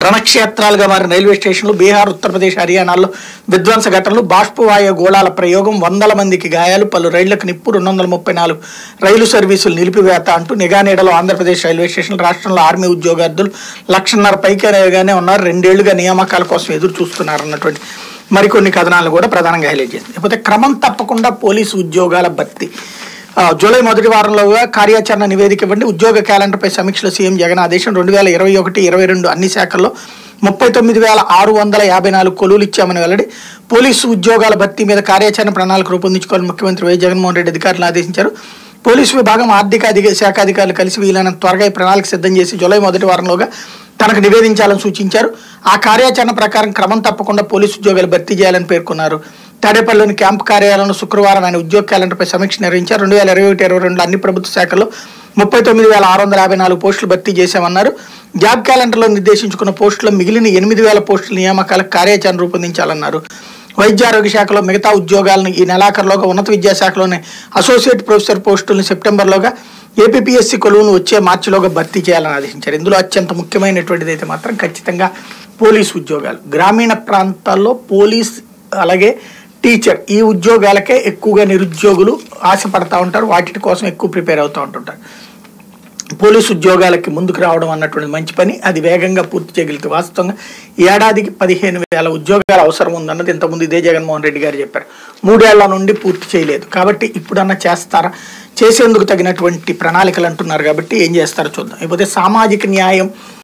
రణక్షేత్రాలుగా మారిన రైల్వే స్టేషన్లు బీహార్ ఉత్తరప్రదేశ్ హర్యానాల్లో విధ్వంస ఘటనలు బాష్పవాయు గోళాల ప్రయోగం వందల మందికి గాయాలు పలు రైళ్లకు నిప్పు రెండు వందల ముప్పై నాలుగు రైలు సర్వీసులు నిలిపివేత అంటూ నిఘా నీడలో ఆంధ్రప్రదేశ్ రైల్వే స్టేషన్ రాష్ట్రంలో ఆర్మీ ఉద్యోగార్థులు లక్షన్నర పైగానే ఉన్నారు రెండేళ్లుగా నియామకాల కోసం ఎదురు చూస్తున్నారు అన్నటువంటి మరికొన్ని కథనాలు కూడా ప్రధానంగా హైలైట్ చేసింది లేకపోతే క్రమం తప్పకుండా పోలీసు ఉద్యోగాల భర్తీ ఆ, జూలై మొదటి వారంలోగా కార్యాచరణ నివేదిక ఇవ్వండి ఉద్యోగ క్యాలెండర్పై సమీక్షలో సీఎం జగన్ ఆదేశం రెండు వేల ఇరవై ఒకటి ఇరవై రెండు అన్ని శాఖల్లో ముప్పై తొమ్మిది వేల ఆరు వందల యాభై నాలుగు కొలువులు ఇచ్చామని వెల్లడి పోలీసు ఉద్యోగాల భర్తీ మీద కార్యాచరణ ప్రణాళిక రూపొందించుకోవాలని ముఖ్యమంత్రి వై జగన్మోహన్ రెడ్డి అధికారులను ఆదేశించారు పోలీసు విభాగం ఆర్థిక అధిక శాఖ అధికారులు కలిసి వీలైనంత త్వరగా ఈ ప్రణాళిక సిద్ధం చేసి జూలై మొదటి వారంలోగా తనకు నివేదించాలని సూచించారు ఆ కార్యాచరణ ప్రకారం క్రమం తప్పకుండా పోలీసు ఉద్యోగాలు భర్తీ చేయాలని పేర్కొన్నారు తాడేపల్లిలోని క్యాంపు కార్యాలయంలో శుక్రవారం ఆయన ఉద్యోగ క్యాలెండర్పై సమీక్ష నిర్వహించారు రెండు వేల ఇరవై ఒకటి ఇరవై రెండు అన్ని ప్రభుత్వ శాఖల్లో ముప్పై తొమ్మిది వేల ఆరు వందల యాభై నాలుగు పోస్టులు భర్తీ చేశామన్నారు జాబ్ క్యాలెండర్లో నిర్దేశించుకున్న పోస్టుల్లో మిగిలిన ఎనిమిది వేల పోస్టుల నియామకాలకు కార్యాచరణ రూపొందించాలన్నారు వైద్య ఆరోగ్య శాఖలో మిగతా ఉద్యోగాలను ఈ నెలాఖరులోగా ఉన్నత విద్యాశాఖలోని అసోసియేట్ ప్రొఫెసర్ పోస్టులను సెప్టెంబర్లోగా ఏపీఎస్సి కొలువును వచ్చే మార్చిలోగా భర్తీ చేయాలని ఆదేశించారు ఇందులో అత్యంత ముఖ్యమైనటువంటిది అయితే మాత్రం ఖచ్చితంగా పోలీస్ ఉద్యోగాలు గ్రామీణ ప్రాంతాల్లో పోలీస్ అలాగే టీచర్ ఈ ఉద్యోగాలకే ఎక్కువగా నిరుద్యోగులు ఆశపడతా ఉంటారు వాటి కోసం ఎక్కువ ప్రిపేర్ అవుతూ ఉంటుంటారు పోలీసు ఉద్యోగాలకి ముందుకు రావడం అన్నటువంటి మంచి పని అది వేగంగా పూర్తి చేయగలిగితే వాస్తవంగా ఈ ఏడాదికి పదిహేను వేల ఉద్యోగాలు అవసరం ఉందన్నది ఇంతకుముందు ఇదే జగన్మోహన్ రెడ్డి గారు చెప్పారు మూడేళ్ల నుండి పూర్తి చేయలేదు కాబట్టి ఇప్పుడన్నా చేస్తారా చేసేందుకు తగినటువంటి ప్రణాళికలు అంటున్నారు కాబట్టి ఏం చేస్తారో చూద్దాం ఇకపోతే సామాజిక న్యాయం